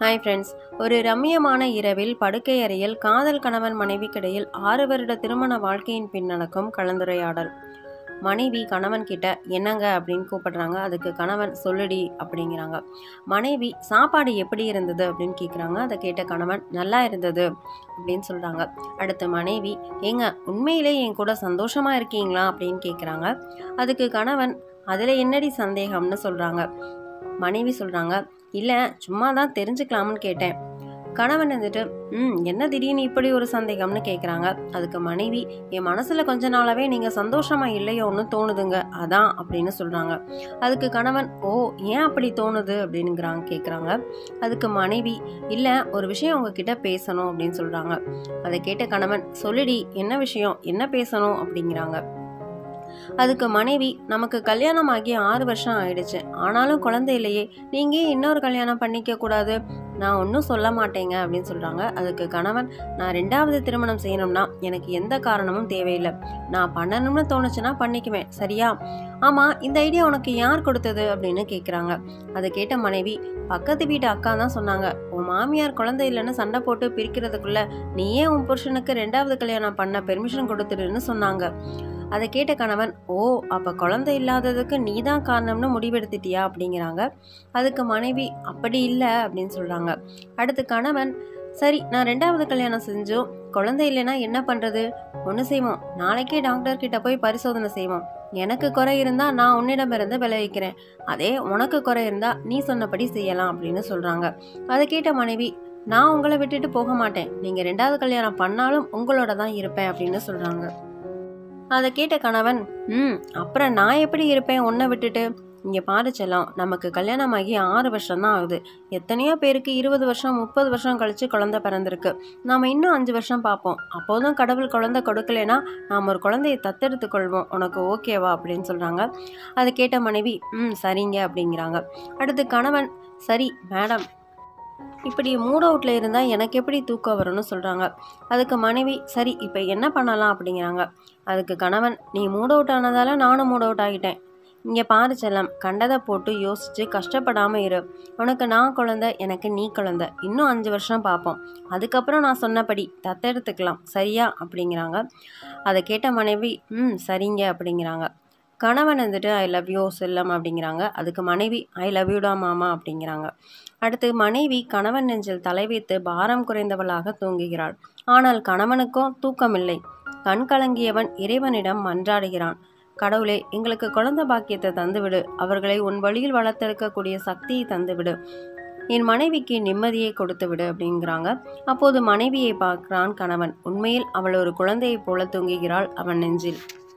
hi friends ஒரு ரம்மியமான இரவில் படுக்கை அறையில் காதல் கணவன் மனைவிக்கிடையில் ஆறு வருட திருமண வாழ்க்கையின் பின் நடக்கும் கலந்துரையாடல் மனைவி கணவன் கிட்ட என்னங்க அப்படின்னு கூப்பிடுறாங்க அதுக்கு கணவன் சொல்லுடி அப்படிங்கிறாங்க மனைவி சாப்பாடு எப்படி இருந்தது அப்படின்னு கேட்குறாங்க அதை கேட்ட கணவன் நல்லா இருந்தது அப்படின்னு சொல்கிறாங்க அடுத்து மனைவி ஏங்க உண்மையிலே என் கூட சந்தோஷமாக இருக்கீங்களா அப்படின்னு கேட்குறாங்க அதுக்கு கணவன் அதில் என்னடி சந்தேகம்னு சொல்கிறாங்க மனைவி சொல்கிறாங்க இல்லை சும்மா தான் தெரிஞ்சுக்கலாம்னு கேட்டேன் கணவன் வந்துட்டு ம் என்ன திடீர்னு இப்படி ஒரு சந்தேகம்னு கேட்குறாங்க அதுக்கு மனைவி என் மனசில் கொஞ்ச நாளாவே நீங்கள் சந்தோஷமாக இல்லையோன்னு தோணுதுங்க அதான் அப்படின்னு சொல்கிறாங்க அதுக்கு கணவன் ஓ ஏன் அப்படி தோணுது அப்படின்னுங்கிறாங்க கேட்குறாங்க அதுக்கு மனைவி இல்லை ஒரு விஷயம் உங்ககிட்ட பேசணும் அப்படின்னு சொல்கிறாங்க அதை கேட்ட கணவன் சொல்லிடி என்ன விஷயம் என்ன பேசணும் அப்படிங்கிறாங்க அதுக்கு மனைவி நமக்கு கல்யாணம் ஆகி ஆறு வருஷம் ஆயிடுச்சு ஆனாலும் குழந்தை இல்லையே நீங்க ஏன் இன்னொரு கல்யாணம் பண்ணிக்க கூடாது நான் ஒன்றும் சொல்ல மாட்டேங்க அப்படின்னு சொல்றாங்க அதுக்கு கணவன் நான் ரெண்டாவது திருமணம் செய்யணும்னா எனக்கு எந்த காரணமும் தேவையில்லை நான் பண்ணணும்னு தோணுச்சுன்னா பண்ணிக்குவேன் சரியா ஆமா இந்த ஐடியா உனக்கு யார் கொடுத்தது அப்படின்னு கேட்குறாங்க அதை கேட்ட மனைவி பக்கத்து வீட்டு அக்கா தான் சொன்னாங்க உன் மாமியார் குழந்தை இல்லைன்னு சண்டை போட்டு பிரிக்கிறதுக்குள்ள நீயே உன் புருஷனுக்கு ரெண்டாவது கல்யாணம் பண்ண பெர்மிஷன் கொடுத்துடுன்னு சொன்னாங்க அதை கேட்ட கணவன் ஓ அப்போ குழந்தை இல்லாததுக்கு நீ தான் காரணம்னு முடிவெடுத்துட்டியா அப்படிங்கிறாங்க அதுக்கு மனைவி அப்படி இல்லை அப்படின்னு சொல்கிறாங்க அடுத்து கணவன் சரி நான் ரெண்டாவது கல்யாணம் செஞ்சோம் குழந்தை இல்லைன்னா என்ன பண்ணுறது ஒன்று செய்வோம் நாளைக்கே டாக்டர் கிட்ட போய் பரிசோதனை செய்வோம் எனக்கு குறை இருந்தால் நான் உன்னிடமிருந்து விளைவிக்கிறேன் அதே உனக்கு குறை இருந்தால் நீ சொன்னபடி செய்யலாம் அப்படின்னு சொல்கிறாங்க அதை கேட்ட மனைவி நான் உங்களை விட்டுட்டு போக மாட்டேன் நீங்கள் ரெண்டாவது கல்யாணம் பண்ணாலும் உங்களோட தான் இருப்பேன் அப்படின்னு சொல்கிறாங்க அதை கேட்ட கணவன் ம் அப்புறம் நான் எப்படி இருப்பேன் உன்னை விட்டுட்டு இங்கே பாரு செல்லம் நமக்கு கல்யாணம் ஆகி ஆறு வருஷம் தான் ஆகுது எத்தனையோ பேருக்கு இருபது வருஷம் முப்பது வருஷம் கழிச்சு குழந்தை பிறந்திருக்கு நாம் இன்னும் அஞ்சு வருஷம் பார்ப்போம் அப்போதும் கடவுள் குழந்தை கொடுக்கலனா நாம் ஒரு குழந்தையை தத்தெடுத்து கொள்வோம் உனக்கு ஓகேவா அப்படின்னு சொல்கிறாங்க அதை கேட்ட மனைவி ம் சரிங்க அப்படிங்கிறாங்க அடுத்து கணவன் சரி மேடம் இப்படி மூட் அவுட்டில் இருந்தால் எனக்கு எப்படி தூக்கம் வரும்னு சொல்கிறாங்க அதுக்கு மனைவி சரி இப்போ என்ன பண்ணலாம் அப்படிங்கிறாங்க அதுக்கு கணவன் நீ மூட் அவுட் ஆனதால நானும் மூட் அவுட் ஆகிட்டேன் இங்கே பாரு செல்லம் கண்டதை போட்டு யோசித்து கஷ்டப்படாமல் இரு உனக்கு நான் குழந்த எனக்கு நீ குழந்த இன்னும் அஞ்சு வருஷம் பார்ப்போம் அதுக்கப்புறம் நான் சொன்னபடி தத்தெடுத்துக்கலாம் சரியா அப்படிங்கிறாங்க அதை கேட்ட மனைவி ம் சரிங்க அப்படிங்கிறாங்க கணவன் வந்துட்டு ஐ லவ் யூ செல்லம் அப்படிங்கிறாங்க அதுக்கு மனைவி ஐ லவ் யூடா மாமா அப்படிங்கிறாங்க அடுத்து மனைவி கணவன் நெஞ்சில் தலை வைத்து பாரம் குறைந்தவளாக தூங்குகிறாள் ஆனால் கணவனுக்கும் தூக்கமில்லை கண் கலங்கியவன் இறைவனிடம் மன்றாடுகிறான் கடவுளே எங்களுக்கு குழந்தை பாக்கியத்தை தந்துவிடு அவர்களை உன் வழியில் வளர்த்தெடுக்கக்கூடிய சக்தியை தந்துவிடு என் மனைவிக்கு நிம்மதியை கொடுத்து விடு அப்படிங்கிறாங்க அப்போது மனைவியை பார்க்கிறான் கணவன் உண்மையில் அவள் ஒரு குழந்தையைப் போல தூங்குகிறாள் அவன் நெஞ்சில்